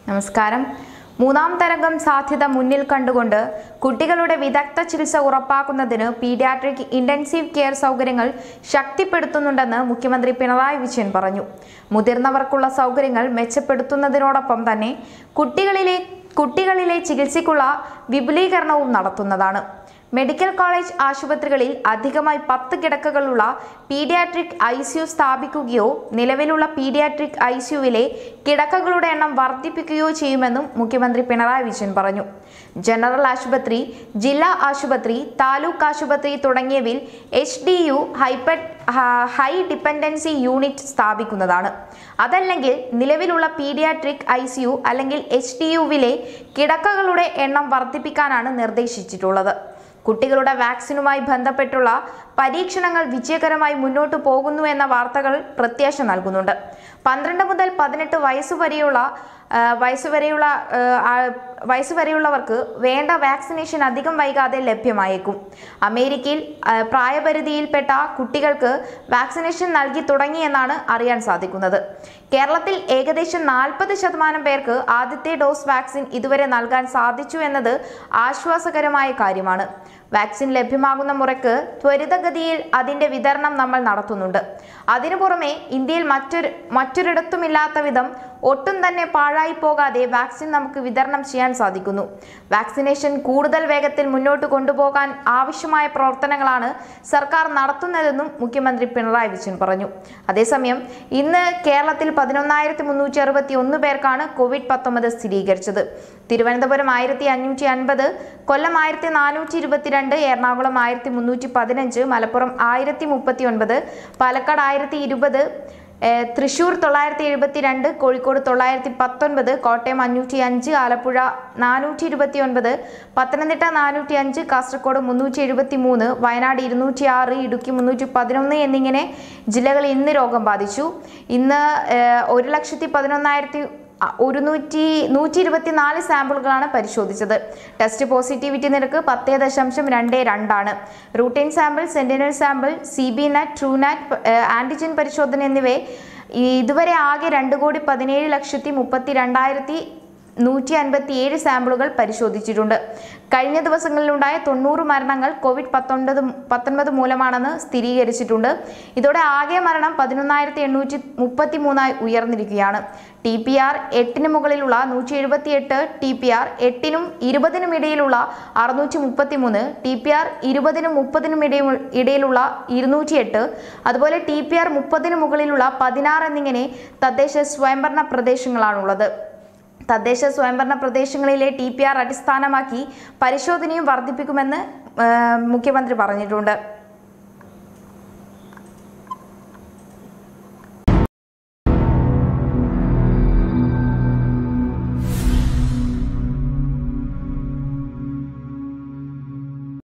നമസ്കാരം മൂന്നാം തരംഗം സാധ്യത മുന്നിൽ കണ്ടുകൊണ്ട് കുട്ടികളുടെ വിദഗ്ധ ചികിത്സ ഉറപ്പാക്കുന്നതിന് പീഡിയാട്രിക് ഇന്റൻസീവ് കെയർ സൗകര്യങ്ങൾ ശക്തിപ്പെടുത്തുന്നുണ്ടെന്ന് മുഖ്യമന്ത്രി പിണറായി വിജയൻ പറഞ്ഞു മുതിർന്നവർക്കുള്ള സൗകര്യങ്ങൾ മെച്ചപ്പെടുത്തുന്നതിനോടൊപ്പം തന്നെ കുട്ടികളിലെ കുട്ടികളിലെ ചികിത്സയ്ക്കുള്ള വിപുലീകരണവും നടത്തുന്നതാണ് മെഡിക്കൽ കോളേജ് ആശുപത്രികളിൽ അധികമായി പത്ത് കിടക്കകളുള്ള പീഡിയാട്രിക് ഐ സിയു സ്ഥാപിക്കുകയോ നിലവിലുള്ള പീഡിയാട്രിക് ഐ സിയുവിലെ കിടക്കകളുടെ എണ്ണം വർദ്ധിപ്പിക്കുകയോ ചെയ്യുമെന്നും മുഖ്യമന്ത്രി പിണറായി വിജയൻ പറഞ്ഞു ജനറൽ ആശുപത്രി ജില്ലാ ആശുപത്രി താലൂക്ക് ആശുപത്രി തുടങ്ങിയവയിൽ H D U hyper high dependency unit സ്ഥാപിക്കുന്നതാണ് അതല്ലെങ്കിൽ നിലവിലുള്ള പീഡിയാട്രിക് ഐ സി യു അല്ലെങ്കിൽ എച്ച് ഡി യുവിലെ കിടക്കകളുടെ എണ്ണം വർദ്ധിപ്പിക്കാനാണ് നിർദ്ദേശിച്ചിട്ടുള്ളത് കുട്ടികളുടെ വാക്സിനുമായി ബന്ധപ്പെട്ടുള്ള പരീക്ഷണങ്ങൾ വിജയകരമായി മുന്നോട്ടു പോകുന്നു എന്ന വാർത്തകൾ പ്രത്യാശ നൽകുന്നുണ്ട് പന്ത്രണ്ട് മുതൽ പതിനെട്ട് വയസ്സ് വരെയുള്ള ആ, വയസ്സ് വരെയുള്ള ആ, ആ, വയസ്സ് വരെയുള്ളവർക്ക് വേണ്ട വാക്സിനേഷൻ അധികം വൈകാതെ ലഭ്യമായേക്കും അമേരിക്കയിൽ ആ, പ്രായപരിധിയിൽപ്പെട്ട കുട്ടികൾക്ക് വാക്സിനേഷൻ നൽകി തുടങ്ങിയെന്നാണ് അറിയാൻ സാധിക്കുന്നത് കേരളത്തിൽ ഏകദേശം നാൽപ്പത് ശതമാനം പേർക്ക് ആദ്യത്തെ ഡോസ് വാക്സിൻ ഇതുവരെ നൽകാൻ സാധിച്ചു എന്നത് ആശ്വാസകരമായ കാര്യമാണ് വാക്സിൻ ലഭ്യമാകുന്ന മുറയ്ക്ക് ത്വരിതഗതിയിൽ അതിന്റെ വിതരണം നമ്മൾ നടത്തുന്നുണ്ട് അതിനു പുറമെ ഇന്ത്യയിൽ മറ്റൊരു മറ്റൊരിടത്തുമില്ലാത്ത വിധം ഒട്ടും തന്നെ പാഴായി പോകാതെ വാക്സിൻ നമുക്ക് വിതരണം ചെയ്യാൻ സാധിക്കുന്നു വാക്സിനേഷൻ കൂടുതൽ വേഗത്തിൽ മുന്നോട്ട് കൊണ്ടുപോകാൻ ആവശ്യമായ പ്രവർത്തനങ്ങളാണ് സർക്കാർ നടത്തുന്നതെന്നും മുഖ്യമന്ത്രി പിണറായി വിജയൻ പറഞ്ഞു അതേസമയം ഇന്ന് കേരളത്തിൽ പതിനൊന്നായിരത്തി മുന്നൂറ്റി അറുപത്തി ഒന്ന് പേർക്കാണ് കോവിഡ് പത്തൊമ്പത് സ്ഥിരീകരിച്ചത് തിരുവനന്തപുരം ആയിരത്തി അഞ്ഞൂറ്റി അൻപത് കൊല്ലം ആയിരത്തി നാനൂറ്റി ഇരുപത്തിരണ്ട് എറണാകുളം ആയിരത്തി മുന്നൂറ്റി പതിനഞ്ച് മലപ്പുറം ആയിരത്തി മുപ്പത്തി ഒൻപത് പാലക്കാട് ആയിരത്തി ഇരുപത് ഏഹ് തൃശൂർ തൊള്ളായിരത്തി എഴുപത്തി രണ്ട് കോഴിക്കോട് തൊള്ളായിരത്തി പത്തൊൻപത് കോട്ടയം അഞ്ഞൂറ്റി അഞ്ച് ആലപ്പുഴ നാനൂറ്റി ഇരുപത്തി ഒൻപത് പത്തനംതിട്ട നാനൂറ്റി അഞ്ച് കാസർഗോഡ് മുന്നൂറ്റി എഴുപത്തി മൂന്ന് വയനാട് ഇരുന്നൂറ്റി ആറ് ഇടുക്കി മുന്നൂറ്റി പതിനൊന്ന് എന്നിങ്ങനെ ജില്ലകളിൽ ഇന്ന് രോഗം ബാധിച്ചു ഇന്ന് ഏഹ് ഒരു ലക്ഷത്തി പതിനൊന്നായിരത്തി അ- ഒരുന്നൂറ്റി നൂറ്റി ഇരുപത്തി നാല് സാമ്പിളുകളാണ് പരിശോധിച്ചത് ടെസ്റ്റ് പോസിറ്റിവിറ്റി നിരക്ക് പത്ത് ദശാംശം രണ്ട് രണ്ടാണ് routine sample sentinel sample C B NAAT true NAAT antigen പരിശോധന എന്നിവയെ ഇതുവരെ ആകെ രണ്ട് കോടി പതിനേഴ് ലക്ഷത്തി മുപ്പത്തി രണ്ടായിരത്തി നൂറ്റി അൻപത്തി ഏഴ് സാമ്പിളുകൾ പരിശോധിച്ചിട്ടുണ്ട് കഴിഞ്ഞ ദിവസങ്ങളിലുണ്ടായ തൊണ്ണൂറ് മരണങ്ങൾ കോവിഡ് പത്തൊൻപത് പത്തൊൻപത് മൂലമാണെന്ന് സ്ഥിരീകരിച്ചിട്ടുണ്ട് ഇതോടെ ആകെ മരണം പതിനൊന്നായിരത്തി എണ്ണൂറ്റി മുപ്പത്തി മൂന്നായി ഉയർന്നിരിക്കുകയാണ് ടി പി ആർ എട്ടിന് മുകളിലുള്ള നൂറ്റി എഴുപത്തി എട്ട് ടി പി ആർ എട്ടിനും ഇരുപതിനും ഇടയിലുള്ള അറുന്നൂറ്റി മുപ്പത്തി മൂന്ന് ടി പി ആർ ഇരുപതിനും മുപ്പതിനും ഇടയിൽ ഇടയിലുള്ള ഇരുന്നൂറ്റി എട്ട് അതുപോലെ ടി പി ആർ മുപ്പതിന് മുകളിലുള്ള പതിനാറ് എന്നിങ്ങനെ തദ്ദേശ സ്വയംഭരണ പ്രദേശങ്ങളാണുള്ളത് തദ്ദേശ സ്വയംഭരണ പ്രദേശങ്ങളിലെ ടി പി ആർ അടിസ്ഥാനമാക്കി പരിശോധനയും വർദ്ധിപ്പിക്കുമെന്ന് ആ, മുഖ്യമന്ത്രി പറഞ്ഞിട്ടുണ്ട്